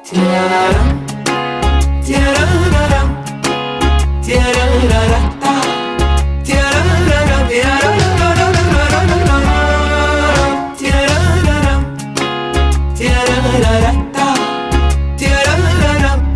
تيرارام تيرارام تيرارارتا تيرارارام تيرارارارارارارارام تيرارارام تيرارارتا تيرارارام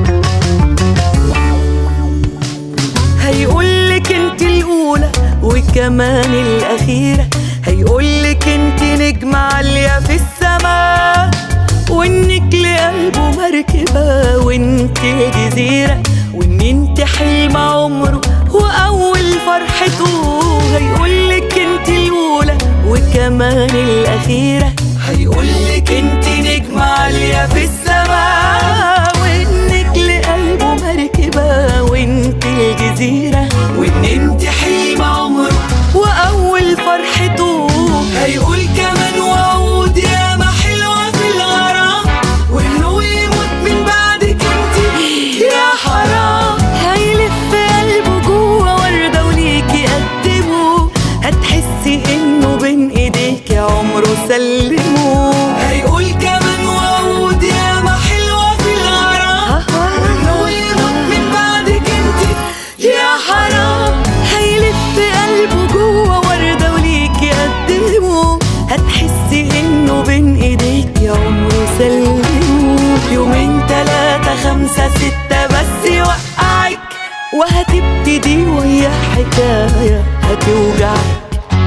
هيقولك انت الاولى وكمان الاخيره هيقولك انت نجمة عالية في السماء وانك لقلبه مركبة وانت الجزيرة وان انت حلم عمره واول فرحته هيقولك انت الاولى وكمان الاخيرة هيقولك انت نجمة عالية في السماء وانك لقلبه مركبة وانت الجزيرة وان انت حلم عمره واول فرحته هيقول كمان وعود يا ما حلوة في الغرام وانه يموت من بعدك انت يا حرام هيلف قلبه جوه وردة وليكي قدمه هتحسي انه بين ايديك عمره سلمه هيقول كمان وعود يا ما حلوة في الغرام وانه يموت من بعدك انت يا حرام هيلف قلبه جوه وردة وليكي قدمه هتحسي انه بين ايديك يا عمره سلمه يومين تلاتة خمسة ستة بس يوقعك وهتبتدي ويا حكاية هتوجعك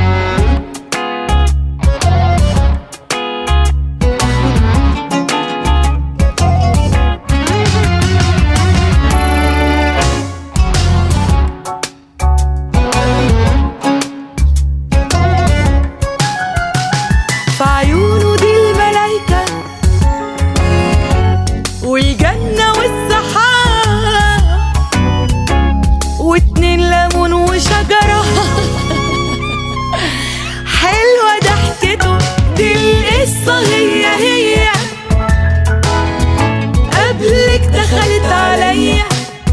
في عيونه دي الملايكة والجنة والسحاب واتنين ليمون وشجرة حلوة ضحكته دي القصة هي هي قبلك دخلت عليا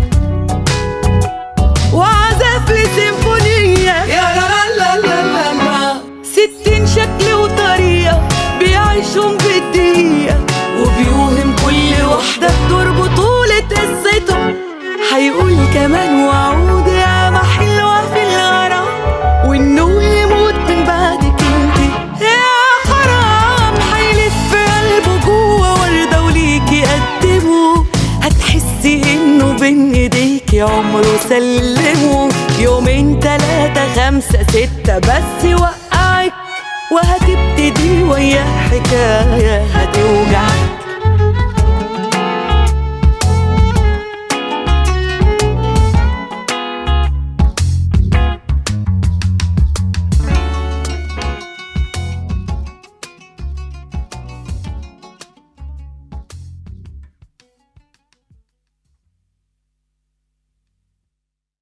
وعزف لي سيمفونية يا لا لا لا لا لا ستين شكل وطريقة بيعيشهم بالدقيقة وبيوهم كل واحدة بدور بطولة قصته هيقول كمان وعود يا ما حلوة في الغرام وانه يموت من بعدك انت يا حرام هيلف قلبه جوه وردة وليكي قدمه هتحسي انه بين ايديكي عمره سلمه يومين تلاتة خمسة ستة بس يوقعك وهتبتدي ويا حكاية هتوجعك